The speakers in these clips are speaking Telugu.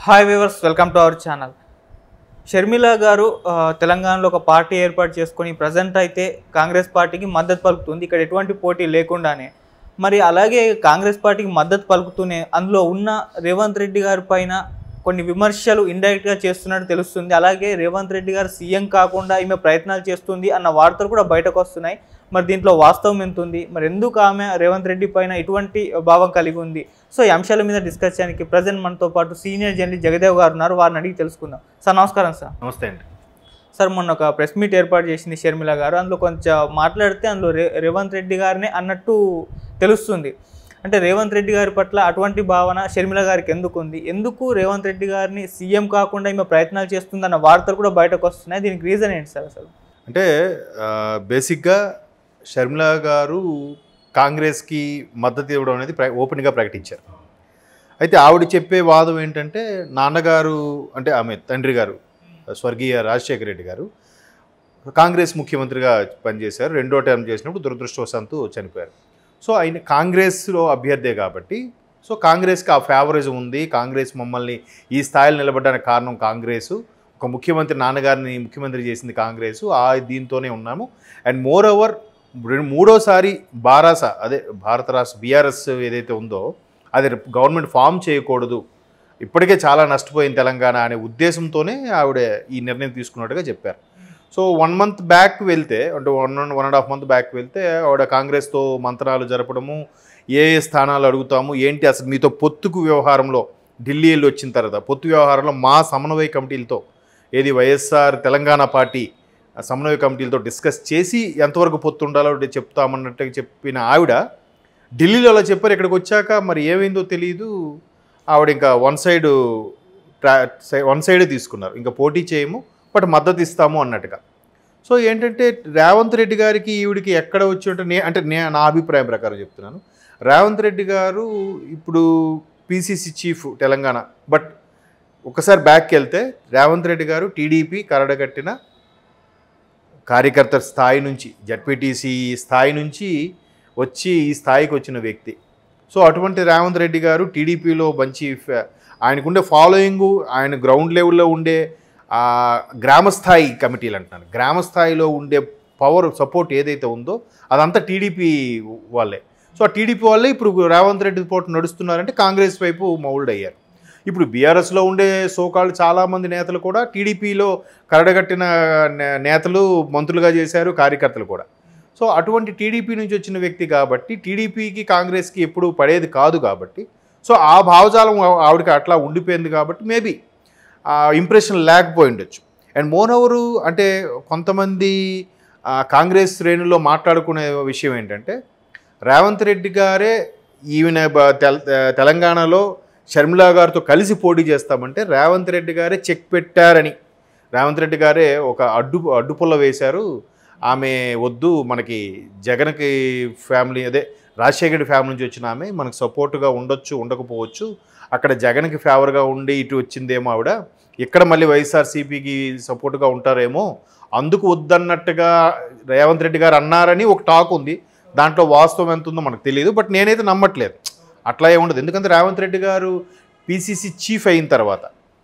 Hi viewers welcome to our channel Sharmila గారు ఆ, తెలంగాణలో ఒక పార్టీ ఏర్పాటు చేసుకొని ప్రజెంట్ అయితే కాంగ్రెస్ పార్టీకి మద్దతు పలుకుతుంది ఇక్కడ ఎటువంటి పోటీ లేకుండానే మరి అలాగే కాంగ్రెస్ పార్టీకి మద్దతు పలుకుతూనే అందులో ఉన్న రేవంత్ రెడ్డి గారి పైన కొన్ని విమర్శలు ఇండైరెక్ట్గా చేస్తున్నట్టు తెలుస్తుంది అలాగే రేవంత్ రెడ్డి గారు సీఎం కాకుండా ఈమె ప్రయత్నాలు చేస్తుంది అన్న వార్తలు కూడా బయటకు వస్తున్నాయి మరి దీంట్లో వాస్తవం ఎంత ఉంది మరి ఎందుకు ఆమె రేవంత్ రెడ్డి పైన ఇటువంటి భావం కలిగి ఉంది సో ఈ అంశాల మీద డిస్కస్ చేయడానికి ప్రజెంట్ మనతో పాటు సీనియర్ జర్నలిస్ట్ జగదేవ్ గారు ఉన్నారు వారిని అడిగి తెలుసుకుందాం సార్ నమస్కారం సార్ నమస్తే అండి సార్ మొన్న ఒక ప్రెస్ మీట్ ఏర్పాటు చేసింది షర్మిల గారు అందులో కొంచెం మాట్లాడితే అందులో రే రేవంత్ రెడ్డి గారినే అన్నట్టు తెలుస్తుంది అంటే రేవంత్ రెడ్డి గారి పట్ల అటువంటి భావన షర్మిల గారికి ఎందుకు ఉంది ఎందుకు రేవంత్ రెడ్డి గారిని సీఎం కాకుండా ఈమె ప్రయత్నాలు చేస్తుందన్న వార్తలు కూడా బయటకు వస్తున్నాయి దీనికి రీజన్ ఏంటి సార్ అసలు అంటే ఆ, బేసిక్గా షర్మిల గారు కాంగ్రెస్కి మద్దతు ఇవ్వడం అనేది ప్ర ఓపెన్గా ప్రకటించారు అయితే ఆవిడ చెప్పే వాదం ఏంటంటే నాన్నగారు అంటే ఆమె తండ్రి గారు స్వర్గీయ రాజశేఖర రెడ్డి గారు కాంగ్రెస్ ముఖ్యమంత్రిగా పనిచేశారు రెండో టర్మ్ చేసినప్పుడు దురదృష్టవశాంతు చనిపోయారు సో ఆయన కాంగ్రెస్లో అభ్యర్థే కాబట్టి సో కాంగ్రెస్కి ఆ ఫేవరిజం ఉంది కాంగ్రెస్ మమ్మల్ని ఈ స్థాయిలో నిలబడడానికి కారణం కాంగ్రెస్ ఒక ముఖ్యమంత్రి నాన్నగారిని ముఖ్యమంత్రి చేసింది కాంగ్రెస్ ఆ దీంతోనే ఉన్నాము అండ్ మోర్ ఓవర్ మూడోసారి బారాస అదే భారత రాష్ట్ర బీఆర్ఎస్ ఏదైతే ఉందో అది గవర్నమెంట్ ఫామ్ చేయకూడదు ఇప్పటికే చాలా నష్టపోయింది తెలంగాణ అనే ఉద్దేశంతోనే ఆవిడ ఈ నిర్ణయం తీసుకున్నట్టుగా చెప్పారు సో వన్ మంత్ బ్యాక్ వెళ్తే అంటే one one and half month back వెళ్తే ఆవిడ కాంగ్రెస్తో మంత్రాలు జరపడము ఏ ఏ స్థానాలు అడుగుతాము ఏంటి అసలు మీతో పొత్తుకు వ్యవహారంలో ఢిల్లీ వెళ్ళి వచ్చిన తర్వాత పొత్తు వ్యవహారంలో మా సమన్వయ కమిటీలతో ఏది వైఎస్ఆర్ తెలంగాణ పార్టీ ఆ సమన్వయ కమిటీలతో డిస్కస్ చేసి ఎంతవరకు పొత్తు ఉండాలో చెప్తామన్నట్టుగా చెప్పిన ఆవిడ ఢిల్లీలో అలా చెప్పారు ఇక్కడికి వచ్చాక మరి ఏమైందో తెలియదు ఆవిడ ఇంకా వన్ సైడ్ ట్రా వన్ సైడే తీసుకున్నారు ఇంకా పోటీ చేయము బట్ మద్దతు ఇస్తాము అన్నట్టుగా సో ఏంటంటే రేవంత్ రెడ్డి గారికి ఈవిడికి ఎక్కడ వచ్చి ఉంటే నే అంటే నే నా అభిప్రాయం ప్రకారం చెప్తున్నాను రేవంత్ రెడ్డి గారు ఇప్పుడు పిసిసి చీఫ్ తెలంగాణ బట్ ఒకసారి బ్యాక్కి వెళ్తే రేవంత్ రెడ్డి గారు టీడీపీ కరడగట్టిన కార్యకర్త స్థాయి నుంచి జడ్పీటీసీ స్థాయి నుంచి వచ్చి ఈ స్థాయికి వచ్చిన వ్యక్తి సో అటువంటి రేవంత్ రెడ్డి గారు టీడీపీలో మంచి ఫ- ఆయనకుండే ఫాలోయింగ్ ఆయన గ్రౌండ్ లెవెల్లో ఉండే ఆ, గ్రామ స్థాయి కమిటీలు అంటున్నాను గ్రామ స్థాయిలో ఉండే పవర్ సపోర్ట్ ఏదైతే ఉందో అదంతా టీడీపీ వాళ్ళే సో ఆ టీడీపీ వాళ్ళే ఇప్పుడు రేవంత్ రెడ్డి పోటు నడుస్తున్నారంటే కాంగ్రెస్ వైపు మౌల్డ్ అయ్యారు ఇప్పుడు బీఆర్ఎస్లో ఉండే సోకాళ్ళు చాలామంది నేతలు కూడా టీడీపీలో కరడగట్టిన నే- నేతలు మంత్రులుగా చేశారు కార్యకర్తలు కూడా సో అటువంటి టీడీపీ నుంచి వచ్చిన వ్యక్తి కాబట్టి టీడీపీకి కాంగ్రెస్కి ఎప్పుడు పడేది కాదు కాబట్టి సో ఆ భావజాలం ఆ- ఆవిడకి అట్లా ఉండిపోయింది కాబట్టి మేబీ ఆ ఇంప్రెషన్ లేకపోయి ఉండొచ్చు అండ్ మోర్ ఓవరు అంటే కొంతమంది ఆ, కాంగ్రెస్ శ్రేణుల్లో మాట్లాడుకునే విషయం ఏంటంటే రేవంత్ రెడ్డి గారే ఈమెన బ- తెల- తెలంగాణలో షర్మిలా గారితో కలిసి పోటీ చేస్తామంటే రేవంత్ రెడ్డి గారే చెక్ పెట్టారని రేవంత్ రెడ్డి గారే ఒక అడ్డు అడ్డుపుల్ల వేశారు ఆమె వద్దు మనకి జగన్కి ఫ్యామిలీ అదే రాజశేఖర్ ఫ్యామిలీ నుంచి వచ్చిన ఆమె మనకు సపోర్ట్గా ఉండొచ్చు ఉండకపోవచ్చు అక్కడ జగన్కి ఫేవర్గా ఉండి ఇటు వచ్చిందేమో ఆవిడ ఇక్కడ మళ్ళీ వైఎస్ఆర్సీపీకి సపోర్ట్గా ఉంటారేమో అందుకు వద్దన్నట్టుగా రేవంత్ రెడ్డి గారు అన్నారని ఒక టాక్ ఉంది దాంట్లో వాస్తవం ఎంత ఉందో మనకు తెలియదు బట్ నేనైతే నమ్మట్లేదు అట్లా ఏమి ఉండదు ఎందుకంటే రేవంత్ రెడ్డి గారు పీసీసీ చీఫ్ అయిన తర్వాత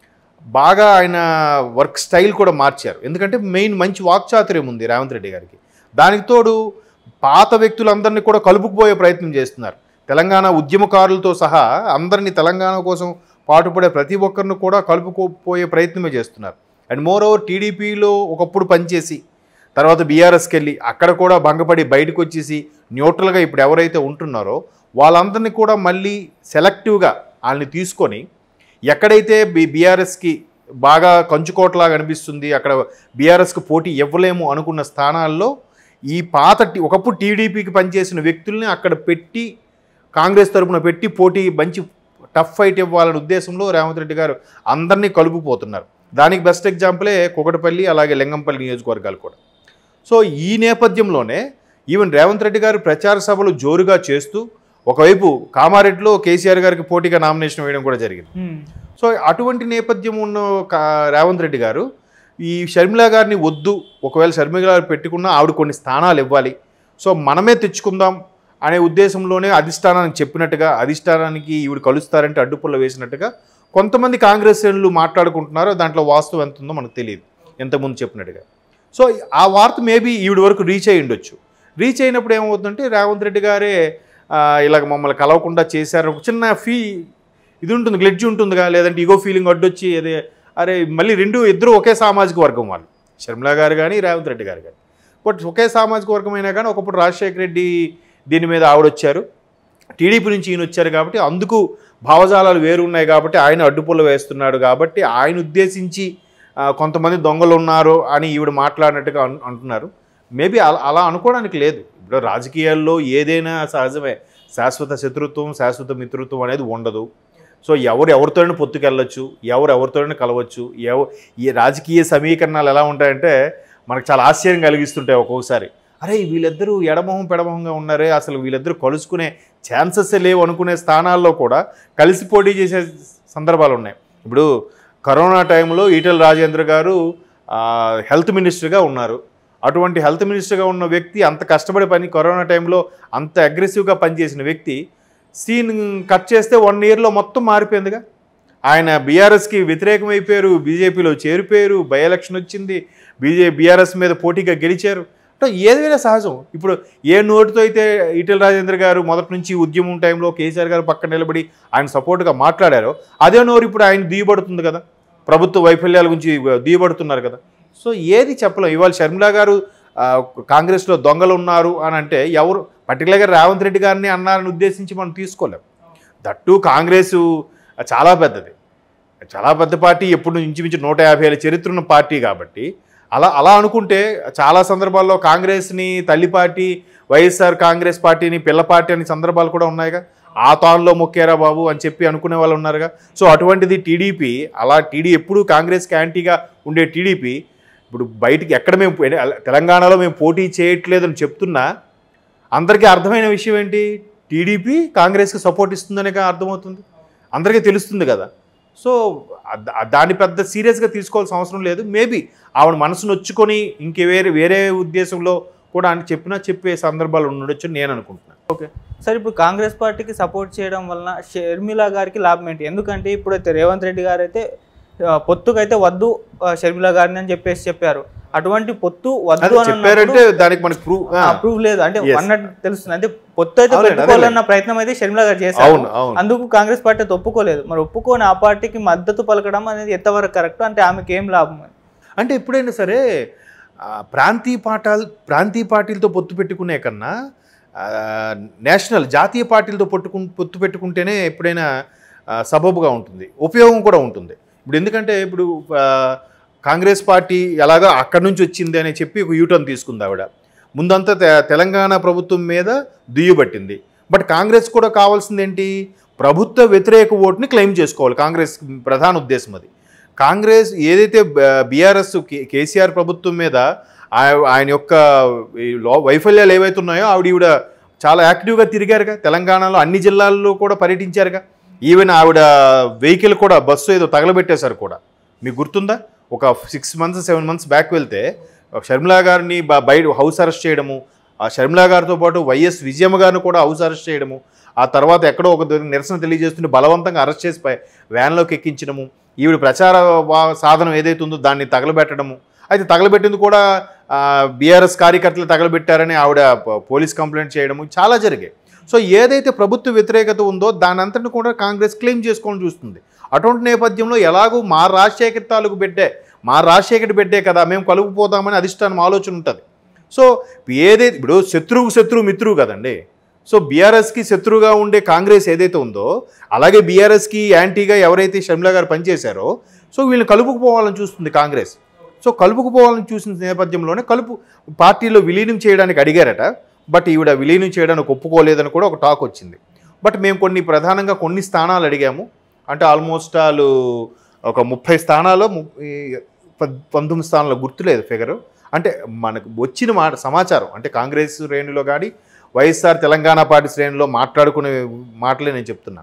బాగా ఆయన వర్క్ స్టైల్ కూడా మార్చారు ఎందుకంటే మెయిన్ మంచి వాక్చాతుర్యం ఉంది రేవంత్ రెడ్డి గారికి దానికి తోడు పాత వ్యక్తులందరినీ కూడా కలుపుకుపోయే ప్రయత్నం చేస్తున్నారు తెలంగాణ ఉద్యమకారులతో సహా అందరినీ తెలంగాణ కోసం పాటుపడే ప్రతి ఒక్కరిని కూడా కలుపుకోపోయే ప్రయత్నమే చేస్తున్నారు అండ్ మోర్ ఓవర్ టీడీపీలో ఒకప్పుడు పనిచేసి తర్వాత బీఆర్ఎస్కి వెళ్ళి అక్కడ కూడా భంగపడి బయటకు వచ్చేసి న్యూట్రల్గా ఇప్పుడు ఎవరైతే ఉంటున్నారో వాళ్ళందరినీ కూడా మళ్ళీ సెలెక్టివ్గా వాళ్ళని తీసుకొని ఎక్కడైతే బి బీఆర్ఎస్కి బాగా కంచుకోటలాగా అనిపిస్తుంది అక్కడ బీఆర్ఎస్కి పోటీ ఇవ్వలేము అనుకున్న స్థానాల్లో ఈ పాత టీ- ఒకప్పుడు టీడీపీకి పనిచేసిన వ్యక్తుల్ని అక్కడ పెట్టి కాంగ్రెస్ తరపున పెట్టి పోటీ మంచి టఫ్ ఫైట్ ఇవ్వాలనే ఉద్దేశంలో రేవంత్ రెడ్డి గారు అందరినీ కలుపుపోతున్నారు దానికి బెస్ట్ ఎగ్జాంపులే కుకటపల్లి అలాగే లింగంపల్లి నియోజకవర్గాలు కూడా సో ఈ నేపథ్యంలోనే ఈవెన్ రేవంత్ రెడ్డి గారు ప్రచార సభలు జోరుగా చేస్తూ ఒకవైపు కామారెడ్డిలో కేసీఆర్ గారికి పోటీగా నామినేషన్ వేయడం కూడా జరిగింది హ్మ్. సో అటువంటి నేపథ్యం ఉన్న కా- రేవంత్ రెడ్డి గారు ఈ షర్మిల గారిని వద్దు ఒకవేళ షర్మిల గారు పెట్టుకున్నా ఆవిడ కొన్ని స్థానాలు ఇవ్వాలి సో మనమే తెచ్చుకుందాం అనే ఉద్దేశంలోనే అధిష్టానానికి చెప్పినట్టుగా అధిష్టానానికి ఈవిడ కలుస్తారంటే అడ్డుపుల్ల వేసినట్టుగా కొంతమంది కాంగ్రెస్ శ్రేణులు మాట్లాడుకుంటున్నారో దాంట్లో వాస్తవం ఎంత ఉందో మనకు తెలియదు ఇంతకుముందు చెప్పినట్టుగా సో ఆ వార్త మేబీ ఈవిడ వరకు రీచ్ అయ్యి ఉండొచ్చు రీచ్ అయినప్పుడు ఏమవుతుందంటే రేవంత్ రెడ్డి గారే ఆ, ఇలాగ మమ్మల్ని కలవకుండా చేశారు ఒక చిన్న ఫీ ఇది ఉంటుంది గ్లెడ్జ్ ఉంటుందిగా లేదంటే ఈగో ఫీలింగ్ అడ్డొచ్చి అదే అరే మళ్ళీ రెండు ఇద్దరు ఒకే సామాజిక వర్గం వాళ్ళు షర్మిలా గారు కానీ రేవంత్ రెడ్డి గారు కానీ బట్ ఒకే సామాజిక వర్గం అయినా కానీ ఒకప్పుడు రాజశేఖర రెడ్డి దీని మీద ఆవిడొచ్చారు టీడీపీ నుంచి ఈయన వచ్చారు కాబట్టి అందుకు భావజాలాలు వేరు ఉన్నాయి కాబట్టి ఆయన అడ్డుపుల్ల వేస్తున్నాడు కాబట్టి ఆయన ఉద్దేశించి ఆ, కొంతమంది దొంగలు ఉన్నారు అని ఈవిడ మాట్లాడినట్టుగా అన్- అంటున్నారు మేబీ అలా అలా అనుకోవడానికి లేదు ఇప్పుడు రాజకీయాల్లో ఏదైనా సహజమే శాశ్వత శత్రుత్వం శాశ్వత మిత్రుత్వం అనేది ఉండదు సో ఎవరు ఎవరితోనైనా పొత్తుకెళ్ళొచ్చు ఎవరు ఎవరితోనైనా కలవచ్చు ఎవ ఈ రాజకీయ సమీకరణాలు ఎలా ఉంటాయంటే మనకు చాలా ఆశ్చర్యం కలిగిస్తుంటాయి ఒక్కొక్కసారి అరే వీళ్ళిద్దరూ ఎడమొహం పెడమొహంగా ఉన్నారే అసలు వీళ్ళిద్దరూ కలుసుకునే ఛాన్సెస్ లేవు అనుకునే స్థానాల్లో కూడా కలిసి పోటీ చేసే సందర్భాలు ఉన్నాయి ఇప్పుడు కరోనా టైంలో ఈటెల రాజేంద్ర గారు ఆ, హెల్త్ మినిస్టర్గా ఉన్నారు అటువంటి హెల్త్ మినిస్టర్గా ఉన్న వ్యక్తి అంత కష్టపడి పని కరోనా టైంలో అంత అగ్రెసివ్గా పనిచేసిన వ్యక్తి సీన్ కట్ చేస్తే వన్ ఇయర్లో మొత్తం మారిపోయిందిగా ఆయన బీఆర్ఎస్కి వ్యతిరేకమైపోయారు బీజేపీలో చేరిపోయారు బై ఎలక్షన్ వచ్చింది బీజే బీఆర్ఎస్ మీద పోటీగా గెలిచారు అంటే ఏదైనా సహజం ఇప్పుడు ఏ నోటితో అయితే ఈటెల రాజేంద్ర గారు మొదటి నుంచి ఉద్యమం టైంలో కేసీఆర్ గారు పక్కన నిలబడి ఆయన సపోర్ట్గా మాట్లాడారో అదే నోరు ఇప్పుడు ఆయన దియబడుతుంది కదా ప్రభుత్వ వైఫల్యాల గురించి దియబడుతున్నారు కదా సో ఏది చెప్పలేం ఇవాళ షర్మిలా గారు ఆ, కాంగ్రెస్లో దొంగలు ఉన్నారు అని అంటే ఎవరు పర్టికులర్గా రేవంత్ రెడ్డి గారిని అన్నారని ఉద్దేశించి మనం తీసుకోలేం దట్టు కాంగ్రెస్ చాలా పెద్దది చాలా పెద్ద పార్టీ ఎప్పుడు ఇంచుమించు నూట యాభై ఏళ్ళ చరిత్ర ఉన్న పార్టీ కాబట్టి అలా అలా అనుకుంటే చాలా సందర్భాల్లో కాంగ్రెస్ని తల్లి పార్టీ వైఎస్ఆర్ కాంగ్రెస్ పార్టీని పిల్ల పార్టీ అనే సందర్భాలు కూడా ఉన్నాయిగా ఆ తాన్లో మొక్కేరా బాబు అని చెప్పి అనుకునే వాళ్ళు ఉన్నారుగా సో అటువంటిది టీడీపీ అలా టీడీ ఎప్పుడు కాంగ్రెస్కి యాంటీగా ఉండే టీడీపీ ఇప్పుడు బయటికి ఎక్కడ మేము తెలంగాణలో మేము పోటీ చేయట్లేదని చెప్తున్నా అందరికీ అర్థమైన విషయం ఏంటి టీడీపీ కాంగ్రెస్కి సపోర్ట్ ఇస్తుందనే అర్థమవుతుంది అందరికీ తెలుస్తుంది కదా సో అద- దాన్ని పెద్ద సీరియస్గా తీసుకోవాల్సిన అవసరం లేదు మేబీ ఆవిడ మనసు నొచ్చుకొని ఇంకే వేరే వేరే ఉద్దేశంలో కూడా అని చెప్పినా చెప్పే సందర్భాలు ఉండొచ్చు నేను అనుకుంటున్నాను ఓకే సార్ ఇప్పుడు కాంగ్రెస్ పార్టీకి సపోర్ట్ చేయడం వలన షర్మిల గారికి లాభం ఏంటి ఎందుకంటే ఇప్పుడైతే రేవంత్ రెడ్డి గారు అయితే ఆ, పొత్తుకైతే వద్దు ఆ, షర్మిల గారిని అని చెప్పేసి చెప్పారు అటువంటి పొత్తు వద్దు అదే అని చెప్పారంటే దానికి మనకి ప్రూవ్ అప్రూవ్ లేదు అంటే Yes. అన్నట్టు తెలుస్తుంది అంటే పొత్తు అయితే అవునండి, పెట్టుకోవాలన్న ప్రయత్నం అయితే షర్మిల గారు చేశారు అవును అవును అందుకు కాంగ్రెస్ పార్టీ అయితే ఒప్పుకోలేదు మరి ఒప్పుకొని ఆ పార్టీకి మద్దతు పలకడం అనేది ఎంతవరకు కరెక్ట్ అంటే ఆమెకి ఏం లాభం అని అంటే ఎప్పుడైనా సరే ఆ, ప్రాంతీయ పాఠాలు ప్రాంతీయ పార్టీలతో పొత్తు పెట్టుకునే కన్నా ఆ, నేషనల్ జాతీయ పార్టీలతో పొట్టుకు పొత్తు పెట్టుకుంటేనే ఎప్పుడైనా ఆ, సబబుగా ఉంటుంది ఉపయోగం కూడా ఉంటుంది ఇప్పుడు ఎందుకంటే ఇప్పుడు ఆ, కాంగ్రెస్ పార్టీ ఎలాగో అక్కడి నుంచి వచ్చింది అని చెప్పి ఒక యూటర్న్ తీసుకుంది ఆవిడ ముందంతా తె- తెలంగాణ ప్రభుత్వం మీద దుయ్యబట్టింది బట్ కాంగ్రెస్ కూడా కావాల్సింది ఏంటి ప్రభుత్వ వ్యతిరేక ఓటుని క్లెయిమ్ చేసుకోవాలి కాంగ్రెస్ ప్రధాన ఉద్దేశం అది కాంగ్రెస్ ఏదైతే బీఆర్ఎస్ కేసీఆర్ ప్రభుత్వం మీద ఆయ- ఆయన యొక్క ఈ లో- వైఫల్యాలు ఏవైతే ఉన్నాయో ఆవిడ ఈవిడ చాలా యాక్టివ్గా తిరిగారుగా తెలంగాణలో అన్ని జిల్లాల్లో కూడా పర్యటించారుగా ఈవెన్ ఆవిడ వెహికల్ కూడా బస్సు ఏదో తగలబెట్టేశారు కూడా మీకు గుర్తుందా ఒక six months seven months back వెళ్తే షర్మిలా గారిని బ- బయట హౌస్ అరెస్ట్ చేయడము ఆ షర్మిలా గారితో పాటు వైఎస్ విజయమ్మ గారిని కూడా హౌస్ అరెస్ట్ చేయడము ఆ తర్వాత ఎక్కడో ఒక దగ్గర నిరసన తెలియజేస్తుంటే బలవంతంగా అరెస్ట్ చేసి పై- వ్యాన్లోకి ఎక్కించడము ఈవిడ ప్రచార వా- సాధనం ఏదైతే ఉందో దాన్ని తగలబెట్టడము అయితే తగలబెట్టింది కూడా బీఆర్ఎస్ కార్యకర్తలు తగలబెట్టారని ఆవిడ ప- పోలీస్ కంప్లైంట్ చేయడము చాలా జరిగాయి సో ఏదైతే ప్రభుత్వ వ్యతిరేకత ఉందో దాని అంతటిని కూడా కాంగ్రెస్ క్లెయిమ్ చేసుకొని చూస్తుంది అటువంటి నేపథ్యంలో ఎలాగూ మా రాజశేఖర్ తాలూకు బిడ్డే మా రాజశేఖర్ బిడ్డే కదా మేము కలుపుపోతామని అధిష్టానం ఆలోచన ఉంటుంది సో ఏదైతే ఇప్పుడు శత్రువుకు శత్రువు మిత్రువు కదండి సో బీఆర్ఎస్కి శత్రువుగా ఉండే కాంగ్రెస్ ఏదైతే ఉందో అలాగే బీఆర్ఎస్కి యాంటీగా ఎవరైతే షర్మిలా గారు పనిచేశారో సో వీళ్ళని కలుపుకుపోవాలని చూస్తుంది కాంగ్రెస్ సో కలుపుకుపోవాలని చూసిన నేపథ్యంలోనే కలుపు పార్టీలో విలీనం చేయడానికి అడిగారట బట్ ఈవిడ విలీనం చేయడానికి ఒప్పుకోలేదని కూడా ఒక టాక్ వచ్చింది బట్ మేము కొన్ని ప్రధానంగా కొన్ని స్థానాలు అడిగాము అంటే ఆల్మోస్ట్ వాళ్ళు ఒక ముప్పై స్థానాలు ము- ఈ పద్- పంతొమ్మిది స్థానాలు గుర్తులేదు ఫిగరు అంటే మనకు వచ్చిన మాట సమాచారం అంటే కాంగ్రెస్ శ్రేణిలో కానీ వైఎస్ఆర్ తెలంగాణ పార్టీ శ్రేణిలో మాట్లాడుకునే మాటలే నేను చెప్తున్నా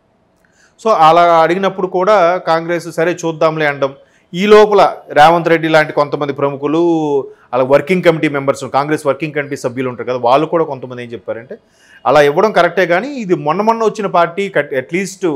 సో అలా అడిగినప్పుడు కూడా కాంగ్రెస్ సరే చూద్దాంలే అనడం ఈ లోపల రేవంత్ రెడ్డి లాంటి కొంతమంది ప్రముఖులు అలా working committee members Congress working committee సభ్యులు ఉంటారు కదా వాళ్ళు కూడా కొంతమంది ఏం చెప్పారంటే అలా ఇవ్వడం కరెక్టే కానీ ఇది మొన్న మొన్న వచ్చిన పార్టీ అట్లీస్ట్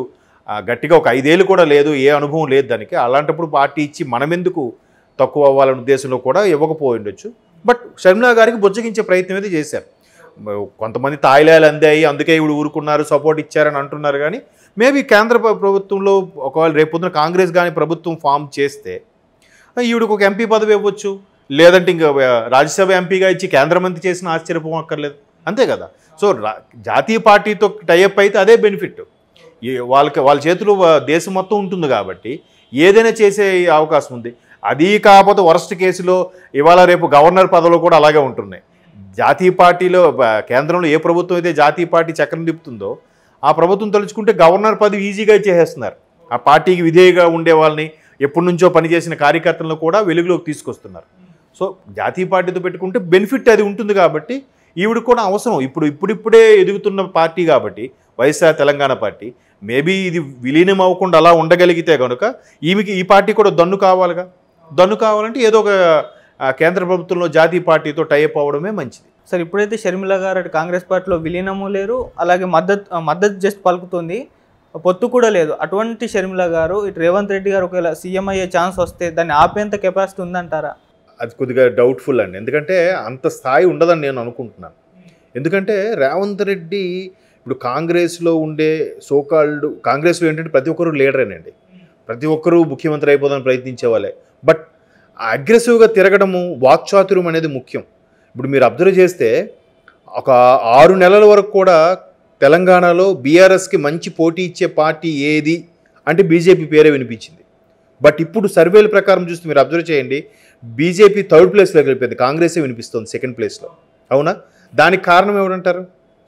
ఆ, గట్టిగా ఒక ఐదేళ్ళు కూడా లేదు ఏ అనుభవం లేదు దానికి అలాంటప్పుడు పార్టీ ఇచ్చి మనమెందుకు తక్కువ అవ్వాలనే ఉద్దేశంలో కూడా ఇవ్వకపోయి ఉండొచ్చు బట్ షర్మిలా గారికి బుజ్జగించే ప్రయత్నం అయితే చేశారు మ- కొంతమంది తాయిలాలు అందాయి అందుకే ఇవి ఊరుకున్నారు సపోర్ట్ ఇచ్చారని అంటున్నారు కానీ మేబీ కేంద్ర ప్ర- ప్రభుత్వంలో ఒకవేళ రేపొద్దున కాంగ్రెస్ కానీ ప్రభుత్వం ఫామ్ చేస్తే ఆ, ఈవిడకు ఒక ఎంపీ పదవి ఇవ్వచ్చు లేదంటే ఇంకా ఆ, రాజ్యసభ ఎంపీగా ఇచ్చి కేంద్ర మంత్రి చేసిన ఆశ్చర్యపోవం అక్కర్లేదు అంతే కదా సో రా- జాతీయ పార్టీతో టైఅప్ అయితే అదే బెనిఫిట్ ఈ- వాళ్ళకి వాళ్ళ చేతిలో వా- దేశం మొత్తం ఉంటుంది కాబట్టి ఏదైనా చేసే అవకాశం ఉంది అది కాకపోతే వరస్ట్ కేసులో ఇవాళ రేపు గవర్నర్ పదవులు కూడా అలాగే ఉంటున్నాయి జాతీయ పార్టీలో బ- కేంద్రంలో ఏ ప్రభుత్వం అయితే జాతీయ పార్టీ చక్రం తిప్పుతుందో ఆ ప్రభుత్వం తలుచుకుంటే గవర్నర్ పదవి ఈజీగా చేసేస్తున్నారు ఆ పార్టీకి విధేయగా ఉండే వాళ్ళని ఎప్పటి నుంచో పనిచేసిన కార్యకర్తలను కూడా వెలుగులోకి తీసుకొస్తున్నారు సో జాతీయ పార్టీతో పెట్టుకుంటే బెనిఫిట్ అది ఉంటుంది కాబట్టి ఈవిడ కూడా అవసరం ఇప్పుడు ఇప్పుడిప్పుడే ఎదుగుతున్న పార్టీ కాబట్టి వైఎస్ఆర్ తెలంగాణ పార్టీ మేబీ ఇది విలీనం అవ్వకుండా అలా ఉండగలిగితే కనుక ఈమెకి ఈ పార్టీ కూడా దన్ను కావాలిగా దన్ను కావాలంటే ఏదో ఒక ఆ, కేంద్ర ప్రభుత్వంలో జాతీయ పార్టీతో టైఅప్ అవ్వడమే మంచిది సార్ ఇప్పుడైతే షర్మిల గారు అటు కాంగ్రెస్ పార్టీలో విలీనము లేరు అలాగే మద్దతు మద్దతు జస్ట్ పలుకుతుంది పొత్తు కూడా లేదు అటువంటి షర్మిల గారు ఇటు రేవంత్ రెడ్డి గారు ఒకవేళ సీఎం అయ్యే ఛాన్స్ వస్తే దాన్ని ఆపేంత కెపాసిటీ ఉందంటారా అది కొద్దిగా డౌట్ఫుల్ అండి ఎందుకంటే అంత స్థాయి ఉండదని నేను అనుకుంటున్నాను ఎందుకంటే రేవంత్ రెడ్డి ఇప్పుడు కాంగ్రెస్లో ఉండే సోకాల్డ్ కాంగ్రెస్లో ఏంటంటే ప్రతి ఒక్కరు లీడరేనండి ప్రతి ఒక్కరూ ముఖ్యమంత్రి అయిపోదాన్ని ప్రయత్నించే వాళ్ళే బట్ అగ్రెసివ్గా తిరగడము వాక్చాతుర్యం అనేది ముఖ్యం ఇప్పుడు మీరు అబ్జర్వ్ చేస్తే ఒక ఆరు నెలల వరకు కూడా తెలంగాణలో బీఆర్ఎస్కి మంచి పోటీ ఇచ్చే పార్టీ ఏది అంటే బీజేపీ పేరే వినిపించింది బట్ ఇప్పుడు సర్వేల ప్రకారం చూస్తే మీరు అబ్జర్వ్ చేయండి బీజేపీ థర్డ్ ప్లేస్లోకి వెళ్ళిపోయింది కాంగ్రెసే వినిపిస్తుంది సెకండ్ ప్లేస్లో అవునా దానికి కారణం ఎవరంటారు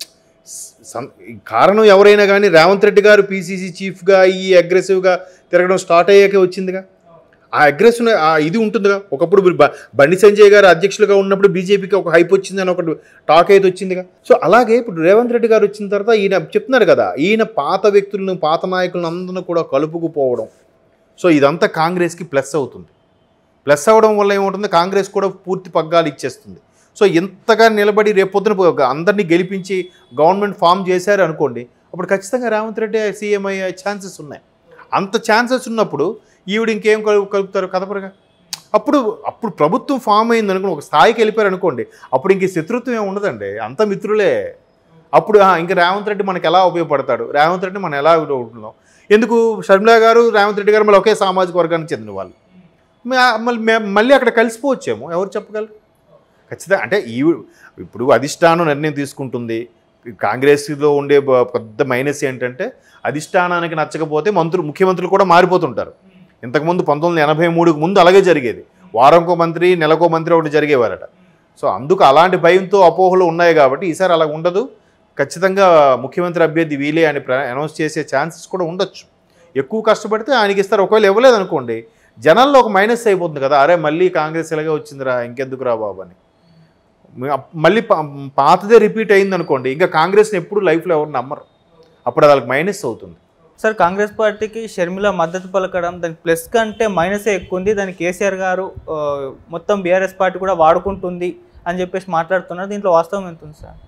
సం- కారణం ఎవరైనా కానీ రేవంత్ రెడ్డి గారు పీసీసీ చీఫ్గా ఈ అగ్రెసివ్గా తిరగడం స్టార్ట్ అయ్యాకే వచ్చిందిగా ఆ అగ్రెసివ్ ఆ ఇది ఉంటుందిగా ఒకప్పుడు బ- బండి సంజయ్ గారు అధ్యక్షులుగా ఉన్నప్పుడు బీజేపీకి ఒక హైప్ వచ్చిందని ఒకటి టాక్ అయితే వచ్చిందిగా సో అలాగే ఇప్పుడు రేవంత్ రెడ్డి గారు వచ్చిన తర్వాత ఈయన చెప్తున్నారు కదా ఈయన పాత వ్యక్తులను పాత నాయకులను అందరిని కూడా కలుపుకుపోవడం సో ఇదంతా కాంగ్రెస్కి ప్లస్ అవుతుంది ప్లస్ అవ్వడం వల్ల ఏమవుతుంది కాంగ్రెస్ కూడా పూర్తి పగ్గాలు ఇచ్చేస్తుంది సో ఇంతగా నిలబడి రేపొద్దున పో- అందరినీ గెలిపించి గవర్నమెంట్ ఫామ్ చేశారు అనుకోండి అప్పుడు ఖచ్చితంగా రేవంత్ రెడ్డి సీఎం అయ్యే ఛాన్సెస్ ఉన్నాయి అంత ఛాన్సెస్ ఉన్నప్పుడు ఈవిడ ఇంకేం కలుపు కలుపుతారు కదపరగా అప్పుడు అప్పుడు ప్రభుత్వం ఫామ్ అయింది అనుకోండి ఒక స్థాయికి వెళ్ళిపోయారు అనుకోండి అప్పుడు ఇంక ఈ శత్రుత్వం ఏమి ఉండదండి అంత మిత్రులే అప్పుడు ఆ, ఇంక రేవంత్ రెడ్డి మనకి ఎలా ఉపయోగపడతాడు రేవంత్ రెడ్డి మనం ఎలా ఉంటున్నాం ఎందుకు షర్మిలా గారు రేవంత్ రెడ్డి గారు మళ్ళీ ఒకే సామాజిక వర్గానికి చెందిన వాళ్ళు మే- మళ్ళీ మే- మళ్ళీ అక్కడ కలిసిపోవచ్చేమో ఎవరు చెప్పగలరు ఖచ్చితంగా అంటే ఈ ఇప్పుడు అధిష్టానం నిర్ణయం తీసుకుంటుంది కాంగ్రెస్లో ఉండే బ- పెద్ద మైనస్ ఏంటంటే అధిష్టానానికి నచ్చకపోతే మంత్రులు ముఖ్యమంత్రులు కూడా మారిపోతుంటారు ఇంతకుముందు పంతొమ్మిది వందల ఎనభై మూడుకు ముందు అలాగే జరిగేది వారంకో మంత్రి నెలకో మంత్రి ఒకటి జరిగేవారట సో అందుకు అలాంటి భయంతో అపోహలు ఉన్నాయి కాబట్టి ఈసారి అలా ఉండదు ఖచ్చితంగా ముఖ్యమంత్రి అభ్యర్థి వీలే అని అనౌన్స్ చేసే ఛాన్సెస్ కూడా ఉండొచ్చు ఎక్కువ కష్టపడితే ఆయనకి ఇస్తారు ఒకవేళ ఇవ్వలేదు అనుకోండి జనాల్లో ఒక మైనస్ అయిపోతుంది కదా అరే మళ్ళీ కాంగ్రెస్ ఇలాగే వచ్చిందిరా ఇంకెందుకురా బాబు అని మ- మళ్ళీ పా- పాతదే రిపీట్ అయింది అనుకోండి ఇంకా కాంగ్రెస్ని ఎప్పుడు లైఫ్లో ఎవరు నమ్మరు అప్పుడు అది వాళ్ళకి మైనస్ అవుతుంది సార్ కాంగ్రెస్ పార్టీకి షర్మిల మద్దతు పలకడం దానికి ప్లస్ కంటే మైనసే ఎక్కువ ఉంది దానికి కేసీఆర్ గారు ఆ, మొత్తం బీఆర్ఎస్ పార్టీ కూడా వాడుకుంటుంది అని చెప్పేసి మాట్లాడుతున్నారు దీంట్లో వాస్తవం ఎంత ఉంది సార్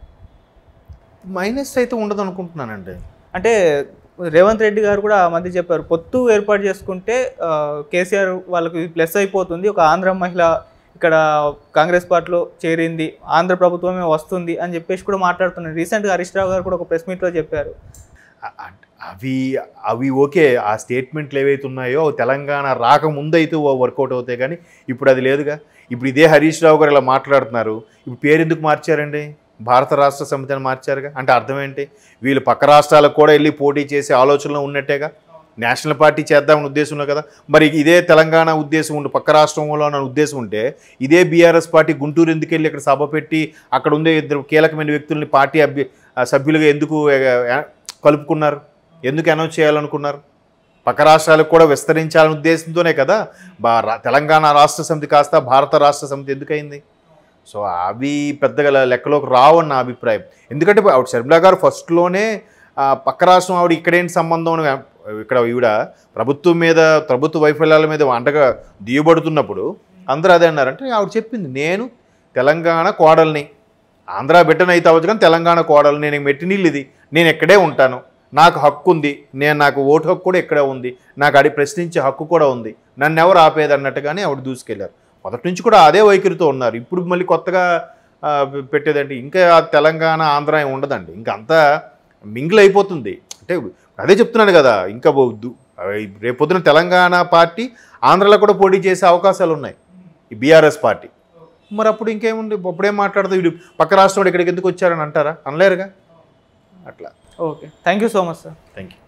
మైనస్ అయితే ఉండదు అనుకుంటున్నానండి అంటే రేవంత్ రెడ్డి గారు కూడా ఆ మధ్య చెప్పారు పొత్తు ఏర్పాటు చేసుకుంటే ఆ, కేసీఆర్ వాళ్ళకి ప్లస్ అయిపోతుంది ఒక ఆంధ్ర మహిళ ఇక్కడ కాంగ్రెస్ పార్టీలో చేరింది ఆంధ్ర ప్రభుత్వమే వస్తుంది అని చెప్పేసి కూడా మాట్లాడుతున్నారు రీసెంట్గా హరీష్ రావు గారు కూడా ఒక ప్రెస్ మీట్లో చెప్పారు అ- అ- అవి అవి ఓకే ఆ స్టేట్మెంట్లు ఏవైతే ఉన్నాయో అవి తెలంగాణ రాకముందు అయితే వర్కౌట్ అవుతాయి కానీ ఇప్పుడు అది లేదుగా ఇప్పుడు ఇదే హరీష్ రావు గారు ఇలా మాట్లాడుతున్నారు ఇప్పుడు పేరు ఎందుకు మార్చారండి భారత రాష్ట్ర సమితి అని మార్చారుగా అంటే అర్థం ఏంటి వీళ్ళు పక్క రాష్ట్రాలకు కూడా వెళ్ళి పోటీ చేసే ఆలోచనలో ఉన్నట్టేగా నేషనల్ పార్టీ చేద్దామని ఉద్దేశంలో కదా మరి ఇదే తెలంగాణ ఉద్దేశం ఉండి పక్క రాష్ట్రంలో అన్న ఉద్దేశం ఉంటే ఇదే బీఆర్ఎస్ పార్టీ గుంటూరు ఎందుకు వెళ్ళి ఇక్కడ సభ పెట్టి అక్కడ ఉండే ఇద్దరు కీలకమైన వ్యక్తుల్ని పార్టీ అభ్య ఆ సభ్యులుగా ఎందుకు ఆ, ఆ, కలుపుకున్నారు ఎందుకు అనౌన్స్ చేయాలనుకున్నారు పక్క రాష్ట్రాలకు కూడా విస్తరించాలనే ఉద్దేశంతోనే కదా బా రా- తెలంగాణ రాష్ట్ర సమితి కాస్త భారత రాష్ట్ర సమితి ఎందుకైంది సో అవి పెద్దగా లె- లెక్కలోకి రావు అని నా అభిప్రాయం ఎందుకంటే ఆవిడ శర్మిలా గారు ఫస్ట్లోనే ఆ, పక్క రాష్ట్రం ఆవిడ ఇక్కడేంటి సంబంధం అని ఇక్కడ ఈవిడ ప్రభుత్వం మీద ప్రభుత్వ వైఫల్యాల మీద అండగా దియబడుతున్నప్పుడు అందరూ అదే అన్నారంటే ఆవిడ చెప్పింది నేను తెలంగాణ కోడల్ని ఆంధ్ర బిడ్డను అయితే అవ్వచ్చు కానీ తెలంగాణ కోడలు నేను మెట్టి నీళ్ళు ఇది నేను ఇక్కడే ఉంటాను నాకు హక్కు ఉంది నేను నాకు ఓటు హక్కు కూడా ఇక్కడే ఉంది నాకు అడి ప్రశ్నించే హక్కు కూడా ఉంది నన్ను ఎవరు ఆపేది అన్నట్టుగానే ఆవిడ దూసుకెళ్లారు మొదటి నుంచి కూడా అదే వైఖరితో ఉన్నారు ఇప్పుడు మళ్ళీ కొత్తగా ఆ, పెట్టేదంటే ఇంకా ఆ తెలంగాణ ఆంధ్ర ఏం ఉండదండి ఇంకా అంతా మింగిల్ అయిపోతుంది అంటే అదే చెప్తున్నాను కదా ఇంకా దు- రేపొద్దున తెలంగాణ పార్టీ ఆంధ్రలో కూడా పోటీ చేసే అవకాశాలు ఉన్నాయి ఈ బీఆర్ఎస్ పార్టీ మరి అప్పుడు ఇంకేముంది అప్పుడేం మాట్లాడదు వీడు పక్క రాష్ట్రం వాడు ఇక్కడికి ఎందుకు వచ్చారని అంటారా అనలేరుగా అట్లా okay thank you so much sir thank you